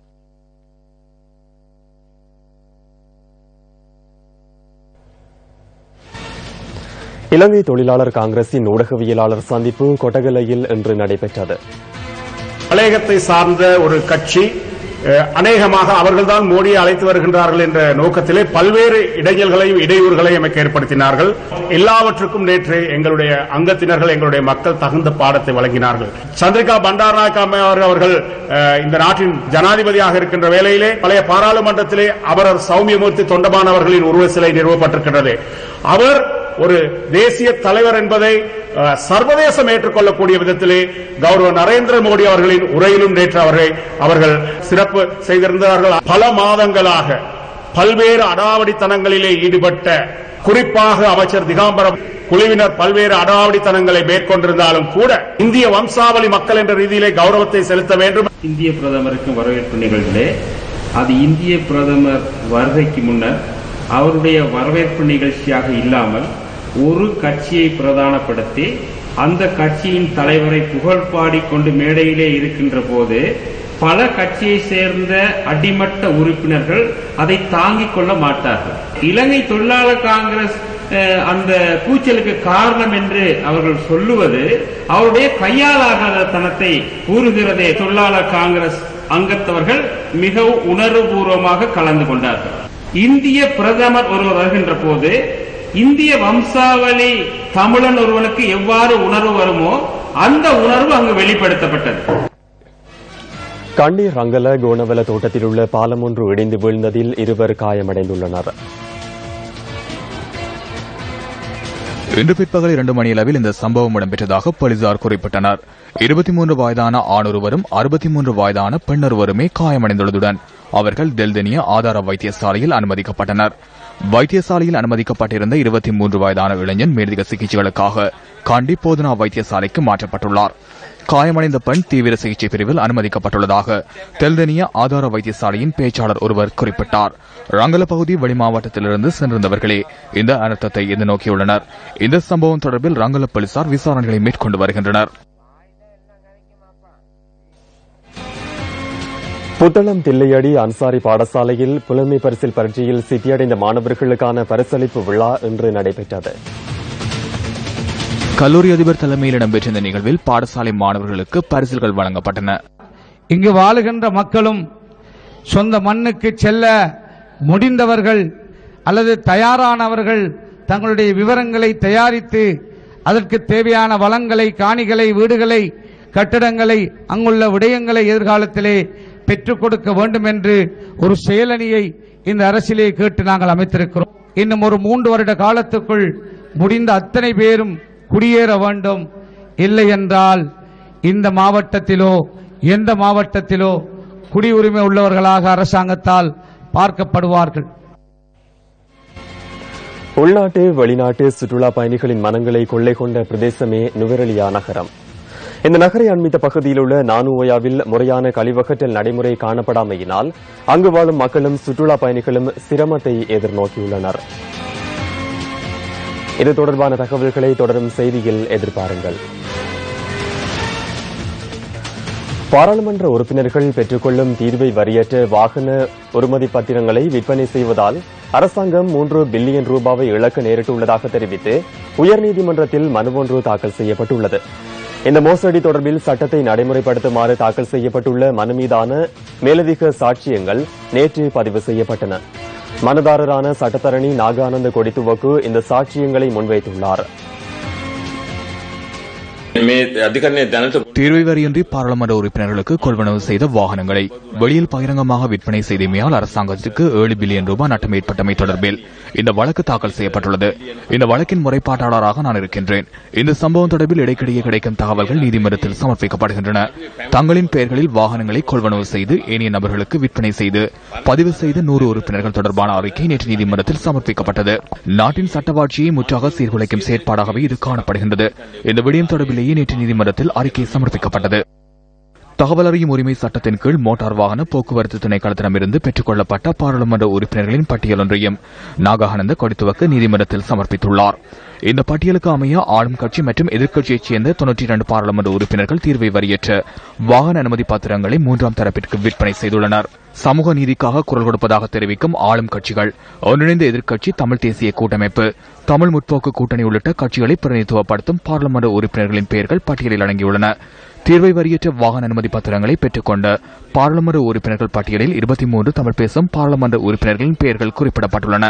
இலங்கை தொழிலாளர் காங்கிரசின் ஊடகவியலாளர் சந்திப்பு கொட்டகலையில் இன்று நடைபெற்றது மலையகத்தை சார்ந்த ஒரு கட்சி அஹ், அநேகமாக அவர்கள்தான் மோடியை அழைத்து வருகின்றார்கள் என்ற நோக்கத்திலே பல்வேறு இடைஞ்சல்களையும் இடையூறுகளையும் எமக்கு ஏற்படுத்தினார்கள் எல்லாவற்றுக்கும் நேற்று எங்களுடைய அங்கத்தினர்கள் எங்களுடைய மக்கள் தகுந்த பாடத்தை வழங்கினார்கள் சந்திரிகா பண்டாரநாயக்க அம்மையார் அவர்கள் அஹ், இந்த நாட்டின் ஜனாதிபதியாக இருக்கின்ற வேளையிலே பழைய பாராளுமன்றத்திலே அமரர் சௌமியமூர்த்தி தொண்டமான் அவர்களின் உருவ சிலை நிறுவப்பட்டிருக்கின்றது அவர் ஒரு தேசிய தலைவர் என்பதை அஹ், சர்வதேசம் ஏற்றுக்கொள்ளக்கூடிய விதத்திலே கௌரவ நரேந்திர மோடி அவர்களின் உரையிலும் நேற்று அவரை அவர்கள் சிறப்பு செய்திருந்தார்கள் பல மாதங்களாக பல்வேறு அடாவடித்தனங்களிலே ஈடுபட்ட குறிப்பாக அமைச்சர் திகாம்பரம் குழுவினர் பல்வேறு அடாவடித்தனங்களை மேற்கொண்டிருந்தாலும் கூட இந்திய வம்சாவளி மக்கள் என்ற ரீதியிலே கௌரவத்தை செலுத்த வேண்டும் இந்திய பிரதமருக்கு வரவேற்பு நிகழ்விலே அது இந்திய பிரதமர் வருகைக்கு முன்னர் அவருடைய வரவேற்பு நிகழ்ச்சியாக இல்லாமல் ஒரு கட்சியை பிரதானப்படுத்தி அந்த கட்சியின் தலைவரை புகழ் பாடிக்கொண்டு மேடையிலே இருக்கின்ற போது பல கட்சியை சேர்ந்த அடிமட்ட உறுப்பினர்கள் அதை தாங்கிக் கொள்ள மாட்டார்கள் இலங்கை தொழிலாளர் காங்கிரஸ் அஹ், அந்த கூச்சலுக்கு காரணம் என்று அவர்கள் சொல்லுவது அவருடைய கையாலாகாத தனத்தை கூறுகிறதே தொழிலாளர் காங்கிரஸ் அங்கத்தவர்கள் மிகவும் உணர்வுபூர்வமாக கலந்து கொண்டார்கள் இந்திய பிரதமர் ஒருவர் வருகின்ற போது இந்திய வம்சாவளி தமிழன் ஒருவனுக்கு எவ்வாறு உணர்வு வருமோ அந்த உணர்வு அங்கு வெளிப்படுத்தப்பட்டது கண்ணீர் ரங்கல கோணவல தோட்டத்தில் உள்ள பாலம் ஒன்று இடிந்து வீழ்ந்ததில் இருவர் காயமடைந்துள்ளனர் இன்று பிற்பகல் இரண்டு மணியளவில் இந்த சம்பவம் இடம்பெற்றதாக போலீசார் குறிப்பிட்டனர் இருபத்தி மூன்று வயதான ஆணொருவரும் அறுபத்தி மூன்று வயதான பெண்ணொருவருமே காயமடைந்துள்ளதுடன் அவர்கள் டெல்தெனிய ஆதார வைத்தியசாலையில் அனுமதிக்கப்பட்டனர் வைத்தியசாலையில் அனுமதிக்கப்பட்டிருந்த இருபத்தி மூன்று வயதான இளைஞன் மேலதிக சிகிச்சைகளுக்காக காண்டி போதனா வைத்தியசாலைக்கு மாற்றப்பட்டுள்ளார் காயமடைந்த பெண் தீவிர சிகிச்சை பிரிவில் அனுமதிக்கப்பட்டுள்ளதாக தெல்தெனிய ஆதார வைத்தியசாலையின் பேச்சாளர் ஒருவர் குறிப்பிட்டார் ரங்கல பகுதி வெளிமாவட்டத்திலிருந்து சென்றிருந்தவர்களே இந்த அனர்த்தத்தை எதிர்நோக்கியுள்ளனர் இந்த சம்பவம் தொடர்பில் ரங்கல போலீசார் விசாரணைகளை மேற்கொண்டு வருகின்றனர் புத்தளம் தில்லையடி அன்சாரி பாடசாலையில் புலமை பரிசில் பரீட்சையில் சித்தியடைந்த மாணவர்களுக்கான பரிசளிப்பு விழா இன்று நடைபெற்றது கல்லூரி அதிபர் தலைமையில் இடம்பெற்ற இந்த நிகழ்வில் பாடசாலை மாணவர்களுக்கு பரிசில்கள் வழங்கப்பட்டன இங்கு வாழுகின்ற மக்களும் சொந்த மண்ணுக்கு செல்ல முடிந்தவர்கள் அல்லது தயாரானவர்கள் தங்களுடைய விவரங்களை தயாரித்து அதற்கு தேவையான வளங்களை காணிகளை வீடுகளை கட்டிடங்களை அங்குள்ள விடயங்களை எதிர்காலத்திலே பெற்றுக் கொடுக்க வேண்டும் என்று ஒரு செயலணியை இந்த அரசிலே கேட்டு நாங்கள் அமைத்திருக்கிறோம் இன்னும் ஒரு மூன்று வருட காலத்துக்குள் முடிந்த அத்தனை பேரும் குடியேற வேண்டும் இல்லை என்றால் இந்த மாவட்டத்திலோ எந்த மாவட்டத்திலோ குடியுரிமை உள்ளவர்களாக அரசாங்கத்தால் பார்க்கப்படுவார்கள் உள்நாட்டு வெளிநாட்டு சுற்றுலா பயணிகளின் மனங்களை கொள்ளை கொண்ட பிரதேசமே நுவரெலியா நகரம் இந்த நகரை அண்மித்த பகுதியில் உள்ள நானுவோயாவில் முறையான கழிவகற்றல் நடைமுறை காணப்படாமையினால் அங்கு வாழும் மக்களும் சுற்றுலா பயணிகளும் சிரமத்தை எதிர்நோக்கியுள்ளனர் இது தொடர்பான தகவல்களை தொடரும் செய்தியில் எதிர்பாருங்கள் பாராளுமன்ற உறுப்பினர்கள் பெற்றுக்கொள்ளும் தீர்வை வரியற்ற வாகன உறுமதி பத்திரங்களை விற்பனை செய்வதால் அரசாங்கம் மூன்று பில்லியன் ரூபாவை இழக்க நேரிட்டுள்ளதாக தெரிவித்து உயர்நீதிமன்றத்தில் மனு ஒன்று தாக்கல் செய்யப்பட்டுள்ளது இந்த மோசடி தொடர்பில் சட்டத்தை நடைமுறைப்படுத்துமாறு தாக்கல் செய்யப்பட்டுள்ள மனு மீதான மேலதிக சாட்சியங்கள் நேற்று பதிவு செய்யப்பட்டன மனுதாரரான சட்டத்தரணி நாகானந்த கொடித்துவக்கு இந்த சாட்சியங்களை முன்வைத்துள்ளார் தீர்வை வரியின்றி பாராளுமன்ற உறுப்பினர்களுக்கு கொள்வனவு செய்த வாகனங்களை வெளியில் பகிரங்கமாக விற்பனை செய்தமையால் அரசாங்கத்திற்கு ஏழு பில்லியன் ரூபாய் நட்டம் ஏற்பட்டமை தொடர்பில் இந்த வழக்கு தாக்கல் செய்யப்பட்டுள்ளது இந்த வழக்கின் முறைப்பாட்டாளராக நான் இருக்கின்றேன் இந்த சம்பவம் தொடர்பில் இடைக்கிடையே கிடைக்கும் தகவல்கள் நீதிமன்றத்தில் சமர்ப்பிக்கப்படுகின்றன தங்களின் பெயர்களில் வாகனங்களை கொள்வனவு செய்து ஏனைய நபர்களுக்கு விற்பனை செய்து பதிவு செய்த நூறு உறுப்பினர்கள் தொடர்பான அறிக்கை நேற்று நீதிமன்றத்தில் சமர்ப்பிக்கப்பட்டது நாட்டின் சட்டவாட்சியை முற்றாக சீர்குலைக்கும் செயற்பாடாகவே இது காணப்படுகின்றது இந்த விடயம் தொடர்பிலேயே நேற்று நீதிமன்றத்தில் அறிக்கை சமர்ப்பிக்கப்பட்டது தகவல் அறியும் உரிமை சட்டத்தின் கீழ் மோட்டார் வாகன போக்குவரத்து திணைக்களத்திடமிருந்து பெற்றுக் கொள்ளப்பட்ட பாராளுமன்ற உறுப்பினர்களின் பட்டியல் ஒன்றையும் நாகானந்த கொடித்துவக்கு நீதிமன்றத்தில் சமர்ப்பித்துள்ளார் இந்த பட்டியலுக்கு அமைய ஆளும் கட்சி மற்றும் எதிர்க்கட்சியைச் சேர்ந்த தொன்னூற்றி இரண்டு பாராளுமன்ற உறுப்பினர்கள் தீர்வை வரியற்ற வாகன அனுமதி பத்திரங்களை மூன்றாம் தரப்பிற்கு விற்பனை செய்துள்ளனர் சமூக நீதிக்காக குரல் கொடுப்பதாக தெரிவிக்கும் ஆளும் கட்சிகள் ஒன்றிணைந்த எதிர்க்கட்சி தமிழ் தேசிய கூட்டமைப்பு தமிழ் முற்போக்கு கூட்டணி உள்ளிட்ட கட்சிகளை பிரதிநிதித்துவப்படுத்தும் பாராளுமன்ற உறுப்பினர்களின் பெயர்கள் பட்டியலில் அடங்கியுள்ளன தீர்வை வரியற்ற வாகன அனுமதி பத்திரங்களை பெற்றுக்கொண்ட பாராளுமன்ற உறுப்பினர்கள் பட்டியலில் இருபத்தி மூன்று தமிழ் பேசும் பாராளுமன்ற உறுப்பினர்களின் பெயர்கள் குறிப்பிடப்பட்டுள்ளன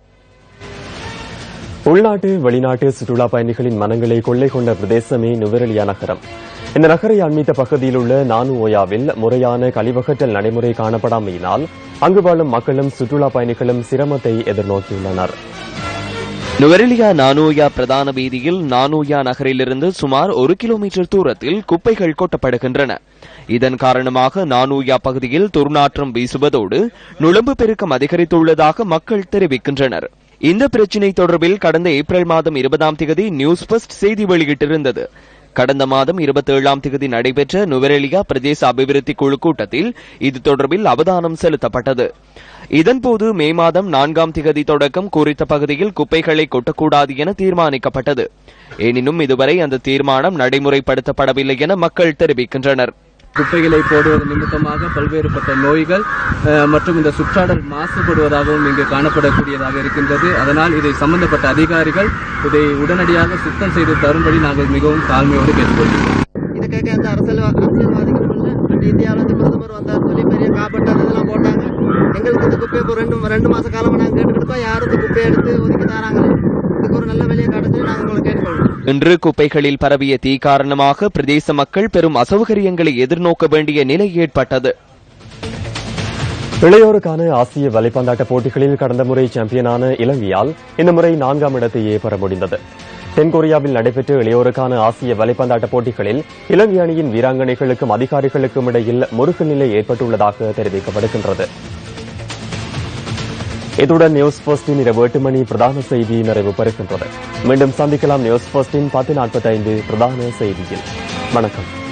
உள்நாட்டு வெளிநாட்டு சுற்றுலா பயணிகளின் மனங்களை கொள்ளை கொண்ட பிரதேசமே நுவரெலியா நகரம் இந்த நகரை அண்மித்த பகுதியில் உள்ள நானு ஓயாவில் முறையான கழிவகற்றல் நடைமுறை காணப்படாமையினால் அங்கு வாழும் மக்களும் சுற்றுலா பயணிகளும் சிரமத்தை எதிர்நோக்கியுள்ளனர் நுவரெலியா நானோயா பிரதான வீதியில் நானோயா நகரிலிருந்து சுமார் ஒரு கிலோமீட்டர் தூரத்தில் குப்பைகள் கொட்டப்படுகின்றன இதன் காரணமாக நானூயா பகுதியில் துர்நாற்றம் வீசுவதோடு நுழம்பு பெருக்கம் அதிகரித்துள்ளதாக மக்கள் தெரிவிக்கின்றனர் இந்த பிரச்சினை தொடர்பில் கடந்த ஏப்ரல் மாதம் இருபதாம் தேதி நியூஸ் பஸ்ட் செய்தி வெளியிட்டிருந்தது கடந்த மாதம் இருபத்தி ஏழாம் தேதி நடைபெற்ற நுவரெலியா பிரதேச அபிவிருத்தி குழு கூட்டத்தில் இது தொடர்பில் அவதானம் செலுத்தப்பட்டது இதன்போது மே மாதம் நான்காம் திகதி தொடக்கம் குறித்த பகுதியில் குப்பைகளை கொட்டக்கூடாது என தீர்மானிக்கப்பட்டது எனினும் இதுவரை அந்த தீர்மானம் நடைமுறைப்படுத்தப்படவில்லை என மக்கள் தெரிவிக்கின்றனர் குப்பைகளை போடுவது நிமித்தமாக பல்வேறுபட்ட நோய்கள் அஹ், மற்றும் இந்த சுற்றாடல் மாசுபடுவதாகவும் இங்கு காணப்படக்கூடியதாக இருக்கின்றது அதனால் இதை சம்பந்தப்பட்ட அதிகாரிகள் இதை உடனடியாக சுத்தம் செய்து தரும்படி நாங்கள் மிகவும் தாழ்மையோடு கேட்டுக்கொள்கிறோம் இதை கேட்க எந்த அரசியல் அரசியல்வாதிகளும் இல்லை அண்ட் இந்தியாவில் இருந்து பிரதமர் வந்தார் சொல்லி பெரிய காப்பீட்டு இதெல்லாம் போட்டாங்க எங்களுக்கு இந்த குப்பையை இப்போ ரெண்டு ரெண்டு மாச காலமா நாங்கள் கேட்டுக்கிட்டோம் யாரும் இந்த குப்பையை எடுத்து ஒதுக்கி தராங்க இதுக்கு ஒரு நல்ல வேலையை காட்ட நாங்கள் உங்களை கேட்டுக்கொள்கிறோம் இன்று குப்பைகளில் பரவிய தீ காரணமாக பிரதேச மக்கள் பெரும் அசௌகரியங்களை எதிர்நோக்க வேண்டிய நிலை ஏற்பட்டது இளையோருக்கான ஆசிய வலைப்பந்தாட்ட போட்டிகளில் கடந்த முறை சாம்பியனான இலங்கையால் இந்த முறை நான்காம் இடத்தையே பெற முடிந்தது தென்கொரியாவில் நடைபெற்ற இளையோருக்கான ஆசிய வலைப்பந்தாட்ட போட்டிகளில் இலங்கை அணியின் வீராங்கனைகளுக்கும் அதிகாரிகளுக்கும் இடையில் முறுக்கு நிலை ஏற்பட்டுள்ளதாக தெரிவிக்கப்படுகின்றது இத்துடன் நியூஸ் போஸ்டின் இரவு எட்டு மணி பிரதான செய்தி நிறைவு பெறுகின்றது மீண்டும் சந்திக்கலாம் நியூஸ் போஸ்டின் பத்து நாற்பத்தைந்து பிரதான செய்தியில் வணக்கம்